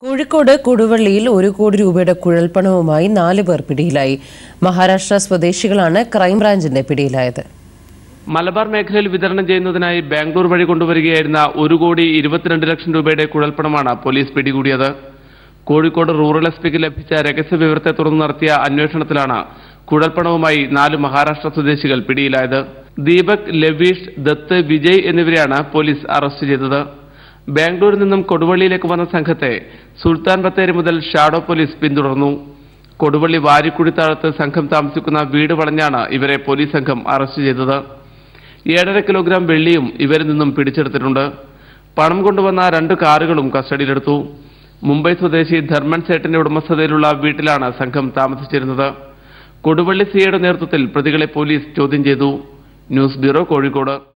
കോഴിക്കോട് കൊടുവള്ളിയിൽ ഒരു കോടി രൂപയുടെ കുഴൽപ്പണവുമായി നാല് പേർ പിടിയിലായി മഹാരാഷ്ട്ര സ്വദേശികളാണ് ക്രൈംബ്രാഞ്ചിന്റെ പിടിയിലായത് മലബാർ മേഖലയിൽ വിതരണം ചെയ്യുന്നതിനായി ബാംഗ്ലൂർ വഴി കൊണ്ടുവരികയായിരുന്ന ഒരു കോടി ഇരുപത്തിരണ്ട് ലക്ഷം രൂപയുടെ കുഴൽപ്പണമാണ് പോലീസ് പിടികൂടിയത് കോഴിക്കോട് റൂറൽ എസ് പിക്ക് ലഭിച്ച രഹസ്യ വിവരത്തെ തുടർന്ന് നടത്തിയ അന്വേഷണത്തിലാണ് കുഴൽപ്പണവുമായി നാല് മഹാരാഷ്ട്ര സ്വദേശികൾ പിടിയിലായത് ദീപക് ലവീഷ് ദത്ത് വിജയ് എന്നിവരെയാണ് പോലീസ് അറസ്റ്റ് ചെയ്തത് ബാംഗ്ലൂരിൽ നിന്നും കൊടുവള്ളിയിലേക്ക് വന്ന സംഘത്തെ സുൽത്താൻ ബത്തേരി മുതൽ ഷാഡോ പോലീസ് പിന്തുടർന്നു കൊടുവള്ളി വാരിക്കുഴിത്താഴത്ത് സംഘം താമസിക്കുന്ന വീട് വളഞ്ഞാണ് ഇവരെ പോലീസ് സംഘം അറസ്റ്റ് ചെയ്തത് ഏഴര കിലോഗ്രാം വെള്ളിയും ഇവരിൽ നിന്നും പിടിച്ചെടുത്തിട്ടുണ്ട് പണം കൊണ്ടുവന്ന രണ്ട് കാറുകളും കസ്റ്റഡിയിലെടുത്തു മുംബൈ സ്വദേശി ധർമ്മൻ സേട്ടിന്റെ ഉടമസ്ഥതയിലുള്ള വീട്ടിലാണ് സംഘം താമസിച്ചിരുന്നത് കൊടുവള്ളി സിയുടെ നേതൃത്വത്തിൽ പ്രതികളെ പോലീസ് ചോദ്യം ചെയ്തു ന്യൂസ് ബ്യൂറോ കോഴിക്കോട്